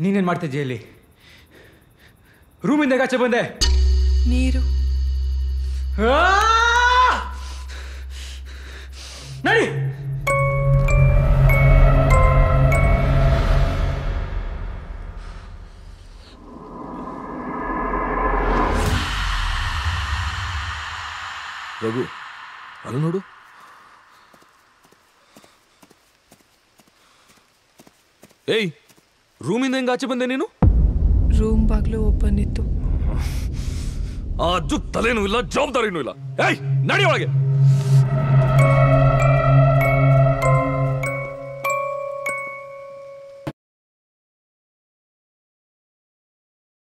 ನೀನೇನು ಮಾಡ್ತಿದ್ದೀಯ ಇಲ್ಲಿ ರೂಮಿಂದ ಆಚೆ ಬಂದೆ ನೀರು ಆ! ನಡಿ ರಘು ಅಲ್ಲಿ ನೋಡು ಏಯ್ ರೂಮಿಂದ ಹೆಂಗ ಆಚೆ ಬಂದೆ ನೀನು ರೂಮ್ ಬಾಗ್ಲು ಓಪನ್ ಇತ್ತು ಆ ಅಜ್ಜು ತಲೆನೂ ಇಲ್ಲ ಜವಾಬ್ದಾರಿನೂ ಇಲ್ಲ ಏಯ್ ನಡಿ ಒಳಗೆ